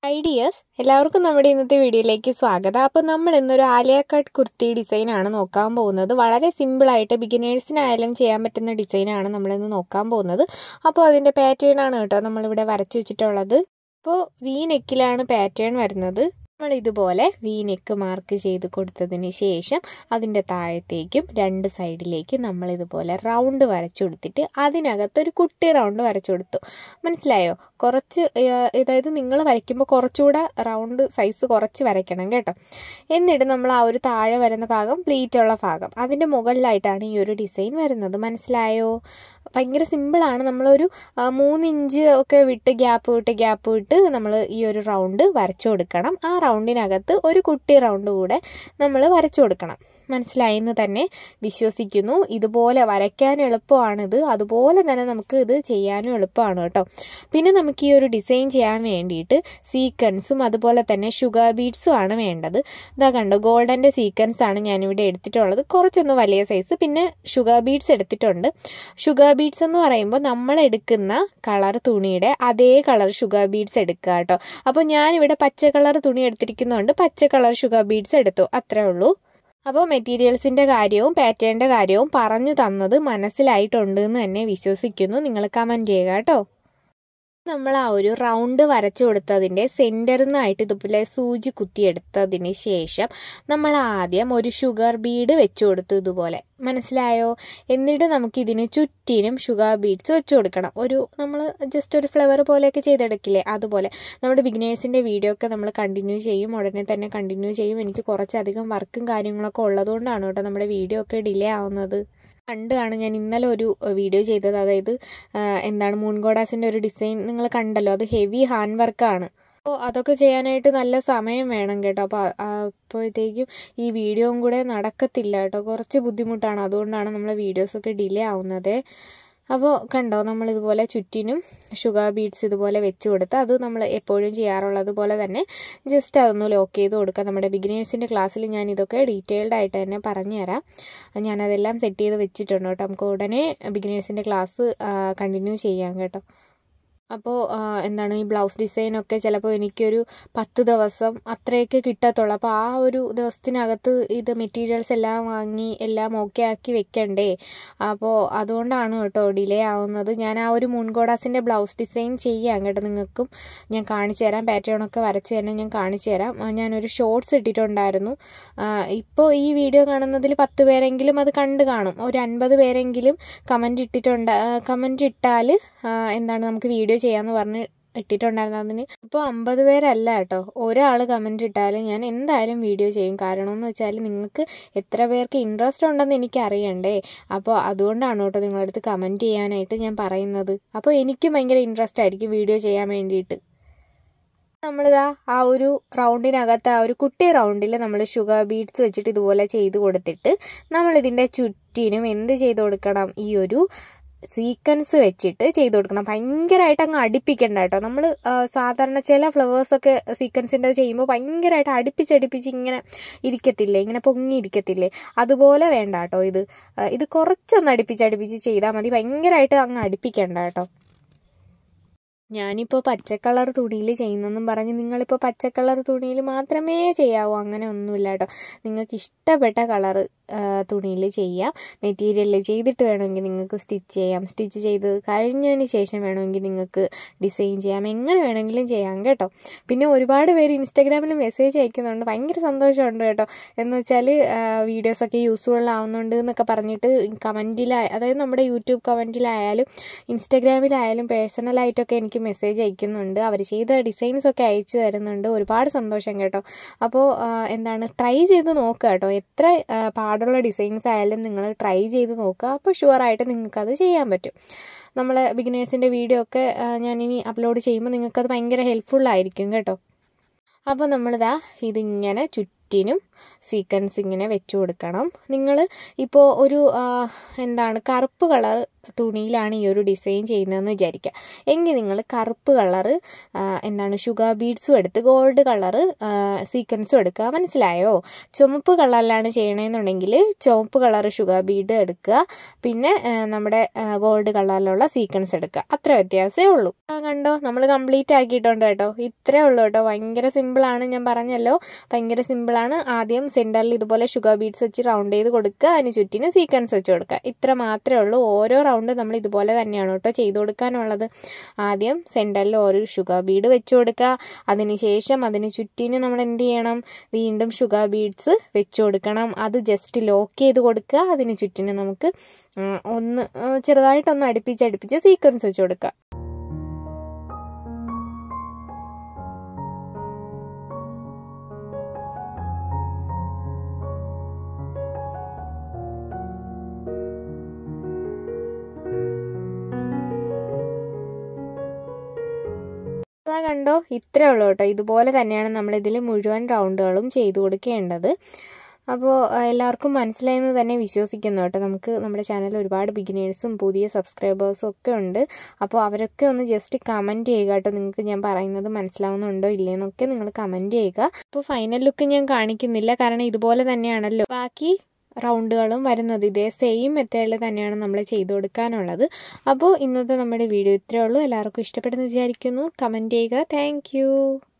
ideas എല്ലാവർക്കും നമ്മുടെ ഇന്നത്തെ വീഡിയോയിലേക്ക് സ്വാഗതം അപ്പോൾ നമ്മൾ ഇന്നൊരു ആലിയ കട്ട് കുർത്തി ഡിസൈനാണ് നോക്കാൻ പോകുന്നത് വളരെ സിമ്പിളായിട്ട് ബിഗിനേഴ്സിനായാലും ചെയ്യാൻ പറ്റുന്ന ഡിസൈനാണ് നമ്മളിന്ന് നോക്കാൻ പോകുന്നത് അപ്പോൾ അതിൻ്റെ പാറ്റേൺ ആണ് കേട്ടോ നമ്മളിവിടെ വരച്ചു വെച്ചിട്ടുള്ളത് അപ്പോൾ വി നെക്കിലാണ് പാറ്റേൺ വരുന്നത് നമ്മൾ ഇതുപോലെ വി നെക്ക് മാർക്ക് ചെയ്ത് കൊടുത്തതിന് ശേഷം അതിൻ്റെ താഴത്തേക്കും രണ്ട് സൈഡിലേക്ക് നമ്മൾ ഇതുപോലെ റൗണ്ട് വരച്ചു കൊടുത്തിട്ട് അതിനകത്തൊരു കുട്ടി റൗണ്ട് വരച്ചു കൊടുത്തു മനസ്സിലായോ കുറച്ച് അതായത് നിങ്ങൾ വരയ്ക്കുമ്പോൾ കുറച്ചുകൂടെ റൗണ്ട് സൈസ് കുറച്ച് വരയ്ക്കണം കേട്ടോ എന്നിട്ട് നമ്മൾ ആ ഒരു താഴെ വരുന്ന ഭാഗം പ്ലീറ്റ് ഉള്ള ഭാഗം അതിൻ്റെ മുകളിലായിട്ടാണ് ഈ ഒരു ഡിസൈൻ വരുന്നത് മനസ്സിലായോ ഭയങ്കര സിമ്പിളാണ് നമ്മളൊരു മൂന്ന് ഇഞ്ച് ഒക്കെ വിട്ട് ഗ്യാപ്പ് വിട്ട് ഗ്യാപ്പ് വിട്ട് നമ്മൾ ഈ ഒരു റൗണ്ട് വരച്ചു കൊടുക്കണം ആ റൗണ്ടിനകത്ത് ഒരു കുട്ടി റൗണ്ട് കൂടെ നമ്മൾ വരച്ചു കൊടുക്കണം മനസ്സിലായെന്ന് തന്നെ വിശ്വസിക്കുന്നു ഇതുപോലെ വരയ്ക്കാൻ എളുപ്പമാണിത് അതുപോലെ തന്നെ നമുക്ക് ഇത് ചെയ്യാനും എളുപ്പമാണ് കേട്ടോ പിന്നെ നമുക്ക് ഈ ഒരു ഡിസൈൻ ചെയ്യാൻ വേണ്ടിയിട്ട് സീക്വൻസും അതുപോലെ തന്നെ ഷുഗർ ബീഡ്സും ആണ് വേണ്ടത് ഇതാ കണ്ടോ ഗോൾഡൻ്റെ സീക്വൻസ് ആണ് ഞാനിവിടെ എടുത്തിട്ടുള്ളത് കുറച്ചൊന്ന് വലിയ സൈസ് പിന്നെ ഷുഗർ ബീഡ്സ് എടുത്തിട്ടുണ്ട് ഷുഗർ ബീഡ്സ് എന്ന് പറയുമ്പോൾ നമ്മൾ എടുക്കുന്ന കളർ തുണിയുടെ അതേ കളർ ഷുഗർ ബീഡ്സ് എടുക്കുക കേട്ടോ അപ്പോൾ ഞാനിവിടെ പച്ച കളർ തുണി എടുത്തിരിക്കുന്നതുകൊണ്ട് പച്ച കളർ ഷുഗർ ബീഡ്സ് എടുത്തു അത്രേ ഉള്ളൂ അപ്പോൾ മെറ്റീരിയൽസിൻ്റെ കാര്യവും പാറ്റേണിൻ്റെ കാര്യവും പറഞ്ഞു തന്നത് മനസ്സിലായിട്ടുണ്ട് എന്ന് തന്നെ വിശ്വസിക്കുന്നു നിങ്ങൾ കമൻറ്റ് ചെയ്യുക കേട്ടോ നമ്മൾ ആ ഒരു റൗണ്ട് വരച്ചു കൊടുത്തതിൻ്റെ സെൻറ്ററിൽ നിന്നായിട്ട് ഇതുപോലെ സൂചി കുത്തിയെടുത്തതിന് ശേഷം നമ്മൾ ആദ്യം ഒരു ഷുഗർ ബീഡ് വെച്ചു കൊടുത്തു ഇതുപോലെ മനസ്സിലായോ എന്നിട്ട് നമുക്ക് ഇതിന് ചുറ്റിനും ഷുഗർ ബീഡ്സ് വെച്ച് കൊടുക്കണം ഒരു നമ്മൾ ജസ്റ്റ് ഒരു ഫ്ലവർ പോലെയൊക്കെ ചെയ്തെടുക്കില്ലേ അതുപോലെ നമ്മുടെ ബിഗിനേഴ്സിൻ്റെ വീഡിയോ ഒക്കെ നമ്മൾ കണ്ടിന്യൂ ചെയ്യും ഉടനെ തന്നെ കണ്ടിന്യൂ ചെയ്യും എനിക്ക് കുറച്ചധികം വർക്കും കാര്യങ്ങളൊക്കെ ഉള്ളതുകൊണ്ടാണ് കേട്ടോ നമ്മുടെ വീഡിയോ ഒക്കെ ഡിലേ ആവുന്നത് കണ്ടാണ് ഞാൻ ഇന്നലെ ഒരു വീഡിയോ ചെയ്തത് അതായത് എന്താണ് മൂൺഗോഡാസിൻ്റെ ഒരു ഡിസൈൻ നിങ്ങൾ കണ്ടല്ലോ അത് ഹെവി ഹാൻഡ് വർക്കാണ് അപ്പോൾ അതൊക്കെ ചെയ്യാനായിട്ട് നല്ല സമയം വേണം കേട്ടോ അപ്പോൾ അപ്പോഴത്തേക്കും ഈ വീഡിയോയും കൂടെ നടക്കത്തില്ല കേട്ടോ കുറച്ച് ബുദ്ധിമുട്ടാണ് അതുകൊണ്ടാണ് നമ്മളെ വീഡിയോസൊക്കെ ഡിലേ ആവുന്നത് അപ്പോൾ കണ്ടോ നമ്മൾ ഇതുപോലെ ചുറ്റിനും ഷുഗർ ബീഡ്സ് ഇതുപോലെ വെച്ച് കൊടുത്ത് അത് നമ്മൾ എപ്പോഴും ചെയ്യാറുള്ളത് പോലെ തന്നെ ജസ്റ്റ് അതൊന്ന് ലോക്ക് ചെയ്ത് കൊടുക്കുക നമ്മുടെ ബിഗിനേഴ്സിൻ്റെ ക്ലാസ്സിൽ ഞാൻ ഇതൊക്കെ ഡീറ്റെയിൽഡ് ആയിട്ട് തന്നെ പറഞ്ഞു തരാം ഞാനതെല്ലാം സെറ്റ് ചെയ്ത് വെച്ചിട്ടുണ്ട് കേട്ടോ നമുക്ക് ഉടനെ ബിഗിനേഴ്സിൻ്റെ ക്ലാസ് കണ്ടിന്യൂ ചെയ്യാം കേട്ടോ അപ്പോൾ എന്താണ് ഈ ബ്ലൗസ് ഡിസൈനൊക്കെ ചിലപ്പോൾ എനിക്കൊരു പത്ത് ദിവസം അത്രയൊക്കെ കിട്ടത്തുള്ളൂ അപ്പോൾ ആ ഒരു ദിവസത്തിനകത്ത് ഇത് മെറ്റീരിയൽസ് എല്ലാം വാങ്ങി എല്ലാം ഓക്കെ ആക്കി വെക്കണ്ടേ അപ്പോൾ അതുകൊണ്ടാണ് കേട്ടോ ഡിലേ ആവുന്നത് ഞാൻ ആ ഒരു മുൻകോടാസിൻ്റെ ബ്ലൗസ് ഡിസൈൻ ചെയ്യാം കേട്ടോ നിങ്ങൾക്കും ഞാൻ കാണിച്ചു തരാം പാറ്റേണൊക്കെ വരച്ച് തന്നെ ഞാൻ കാണിച്ചു തരാം ഞാനൊരു ഷോർട്സ് ഇട്ടിട്ടുണ്ടായിരുന്നു ഇപ്പോൾ ഈ വീഡിയോ കാണുന്നതിൽ പത്ത് പേരെങ്കിലും അത് കണ്ട് കാണും ഒരു അൻപത് പേരെങ്കിലും കമൻറ്റ് ഇട്ടിട്ടുണ്ട് കമൻറ്റ് ഇട്ടാൽ എന്താണ് നമുക്ക് വീഡിയോ ചെയ്യാമെന്ന് പറഞ്ഞ് ഇട്ടിട്ടുണ്ടായിരുന്നു അതിന് ഇപ്പോൾ അമ്പത് പേരല്ല കേട്ടോ ഒരാൾ കമൻറ്റ് ഇട്ടാലും ഞാൻ എന്തായാലും വീഡിയോ ചെയ്യും കാരണം എന്ന് വെച്ചാൽ നിങ്ങൾക്ക് എത്ര പേർക്ക് ഇൻട്രസ്റ്റ് ഉണ്ടെന്ന് എനിക്ക് അറിയണ്ടേ അപ്പോൾ അതുകൊണ്ടാണ് കേട്ടോ നിങ്ങളടുത്ത് കമൻറ്റ് ചെയ്യാനായിട്ട് ഞാൻ പറയുന്നത് അപ്പോൾ എനിക്കും ഭയങ്കര ഇൻട്രസ്റ്റ് ആയിരിക്കും വീഡിയോ ചെയ്യാൻ വേണ്ടിയിട്ട് നമ്മളിതാ ആ ഒരു റൗണ്ടിനകത്ത് ആ ഒരു കുട്ടി റൗണ്ടിൽ നമ്മൾ ഷുഗർ ബീഡ്സ് വെച്ചിട്ട് ഇതുപോലെ ചെയ്ത് കൊടുത്തിട്ട് നമ്മളിതിൻ്റെ ചുറ്റിനും എന്ത് ചെയ്ത് കൊടുക്കണം ഈ ഒരു സീക്വൻസ് വെച്ചിട്ട് ചെയ്ത് കൊടുക്കണം ഭയങ്കരമായിട്ട് അങ്ങ് അടുപ്പിക്കണ്ട കേട്ടോ നമ്മൾ സാധാരണ ചില ഫ്ലവേഴ്സൊക്കെ സീക്വൻസിൻ്റെ ചെയ്യുമ്പോൾ ഭയങ്കരമായിട്ട് അടുപ്പിച്ചടുപ്പിച്ച് ഇങ്ങനെ ഇരിക്കത്തില്ലേ ഇങ്ങനെ പൊങ്ങി ഇരിക്കത്തില്ലേ അതുപോലെ വേണ്ട കേട്ടോ ഇത് ഇത് കുറച്ചൊന്ന് അടുപ്പിച്ചടുപ്പിച്ച് ചെയ്താൽ മതി ഭയങ്കരമായിട്ട് അങ്ങ് അടുപ്പിക്കണ്ട കേട്ടോ ഞാനിപ്പോൾ പച്ചക്കളർ തുണിയിൽ ചെയ്യുന്നെന്നും പറഞ്ഞ് നിങ്ങളിപ്പോൾ പച്ചക്കളർ തുണിയിൽ മാത്രമേ ചെയ്യാവൂ അങ്ങനെ ഒന്നുമില്ല കേട്ടോ നിങ്ങൾക്ക് ഇഷ്ടപ്പെട്ട കളറ് തുണിയിൽ ചെയ്യാം മെറ്റീരിയലിൽ ചെയ്തിട്ട് വേണമെങ്കിൽ നിങ്ങൾക്ക് സ്റ്റിച്ച് ചെയ്യാം സ്റ്റിച്ച് ചെയ്ത് കഴിഞ്ഞതിന് ശേഷം വേണമെങ്കിൽ നിങ്ങൾക്ക് ഡിസൈൻ ചെയ്യാം എങ്ങനെ വേണമെങ്കിലും ചെയ്യാം കേട്ടോ പിന്നെ ഒരുപാട് പേര് ഇൻസ്റ്റാഗ്രാമിൽ മെസ്സേജ് അയക്കുന്നുണ്ട് ഭയങ്കര സന്തോഷമുണ്ട് കേട്ടോ എന്ന് വെച്ചാൽ വീഡിയോസൊക്കെ യൂസ്ഫുൾ ആവുന്നുണ്ട് എന്നൊക്കെ പറഞ്ഞിട്ട് കമൻറ്റിലായ അതായത് നമ്മുടെ യൂട്യൂബ് കമൻറ്റിലായാലും ഇൻസ്റ്റാഗ്രാമിലായാലും പേഴ്സണലായിട്ടൊക്കെ എനിക്ക് മെസ്സേജ് അയക്കുന്നുണ്ട് അവർ ചെയ്ത ഡിസൈൻസ് ഒക്കെ അയച്ചു തരുന്നുണ്ട് ഒരുപാട് സന്തോഷം കേട്ടോ അപ്പോൾ എന്താണ് ട്രൈ ചെയ്ത് നോക്കുക കേട്ടോ എത്ര പാടുള്ള ഡിസൈൻസ് ആയാലും നിങ്ങൾ ട്രൈ ചെയ്ത് നോക്കുക അപ്പോൾ ഷുവറായിട്ട് നിങ്ങൾക്കത് ചെയ്യാൻ പറ്റും നമ്മൾ ബിഗിനേഴ്സിൻ്റെ വീഡിയോ ഒക്കെ ഞാനിനി അപ്ലോഡ് ചെയ്യുമ്പോൾ നിങ്ങൾക്കത് ഭയങ്കര ഹെൽപ്ഫുൾ ആയിരിക്കും കേട്ടോ അപ്പോൾ നമ്മളിതാ ഇതിങ്ങനെ ചുറ്റും ചുറ്റിനും സീക്വൻസ് ഇങ്ങനെ വെച്ച് കൊടുക്കണം നിങ്ങൾ ഇപ്പോൾ ഒരു ആ, എന്താണ് കറുപ്പ് കളർ തുണിയിലാണ് ഈ ഒരു ഡിസൈൻ ചെയ്യുന്നതെന്ന് വിചാരിക്കുക എങ്കിൽ നിങ്ങൾ കറുപ്പ് കളറ് എന്താണ് ഷുഗർ ബീഡ്സും എടുത്ത് ഗോൾഡ് കളറ് സീക്വൻസും എടുക്കുക മനസ്സിലായോ ചുമപ്പ് കളറിലാണ് ചെയ്യണമെന്നുണ്ടെങ്കിൽ ചുവപ്പ് കളർ ഷുഗർ ബീഡ് എടുക്കുക പിന്നെ ആ, നമ്മുടെ ഗോൾഡ് കളറിലുള്ള സീക്വൻസ് എടുക്കുക അത്ര വ്യത്യാസമേ ഉള്ളൂ ആ കണ്ടോ നമ്മൾ കംപ്ലീറ്റ് ആക്കിയിട്ടുണ്ട് കേട്ടോ ഇത്രേ ഉള്ളൂ കേട്ടോ ഭയങ്കര സിമ്പിളാണ് ഞാൻ പറഞ്ഞല്ലോ ഭയങ്കര സിമ്പിളാണ് ആദ്യം സെൻറ്ററിൽ ഇതുപോലെ ഷുഗർ ബീഡ്സ് വെച്ച് റൗണ്ട് ചെയ്ത് കൊടുക്കുക അതിന് ചുറ്റിന് സീക്വൻസ് വെച്ച് കൊടുക്കുക ഇത്ര മാത്രമേ ഉള്ളൂ ഓരോ റൗണ്ട് നമ്മൾ ഇതുപോലെ തന്നെയാണ് കേട്ടോ ചെയ്ത് കൊടുക്കാനുള്ളത് ആദ്യം സെൻറ്ററിൽ ഒരു ഷുഗർ ബീഡ് വെച്ച് കൊടുക്കുക അതിന് ശേഷം അതിന് ചുറ്റിന് നമ്മൾ എന്ത് ചെയ്യണം വീണ്ടും ഷുഗർ ബീഡ്സ് വെച്ച് കൊടുക്കണം അത് ജസ്റ്റ് ലോക്ക് ചെയ്ത് കൊടുക്കുക അതിന് ചുറ്റിന് നമുക്ക് ഉം, ഒന്ന് ഉം, ചെറുതായിട്ടൊന്ന് അടുപ്പിച്ച് അടുപ്പിച്ച് സീക്വൻസ് വെച്ച് കൊടുക്കുക അതാ കണ്ടോ ഇത്രേ ഉള്ളൂ കേട്ടോ ഇതുപോലെ തന്നെയാണ് നമ്മൾ ഇതിൽ മുഴുവൻ റൗണ്ടുകളും ചെയ്തു കൊടുക്കേണ്ടത് അപ്പോൾ എല്ലാവർക്കും മനസ്സിലായെന്ന് തന്നെ വിശ്വസിക്കുന്നു കേട്ടോ നമുക്ക് നമ്മുടെ ചാനലിൽ ഒരുപാട് ബിഗിനേഴ്സും പുതിയ സബ്സ്ക്രൈബേഴ്സും ഒക്കെ ഉണ്ട് അപ്പോൾ അവരൊക്കെ ഒന്ന് ജസ്റ്റ് കമൻറ്റ് ചെയ്യുക കേട്ടോ നിങ്ങൾക്ക് ഞാൻ പറയുന്നത് മനസ്സിലാവുന്നുണ്ടോ ഇല്ലേന്നൊക്കെ നിങ്ങൾ കമൻറ്റ് ചെയ്യുക അപ്പോൾ ഫൈനൽ ലുക്ക് ഞാൻ കാണിക്കുന്നില്ല കാരണം ഇതുപോലെ തന്നെയാണല്ലോ ബാക്കി റൗണ്ടുകളും വരുന്നത് ഇതേ സെയിം മെത്തേഡിൽ തന്നെയാണ് നമ്മൾ ചെയ്തു കൊടുക്കാനുള്ളത് അപ്പോൾ ഇന്നത്തെ നമ്മുടെ വീഡിയോ ഇത്രയേ ഉള്ളൂ എല്ലാവർക്കും ഇഷ്ടപ്പെട്ടെന്ന് വിചാരിക്കുന്നു കമൻറ്റ് ചെയ്യുക താങ്ക്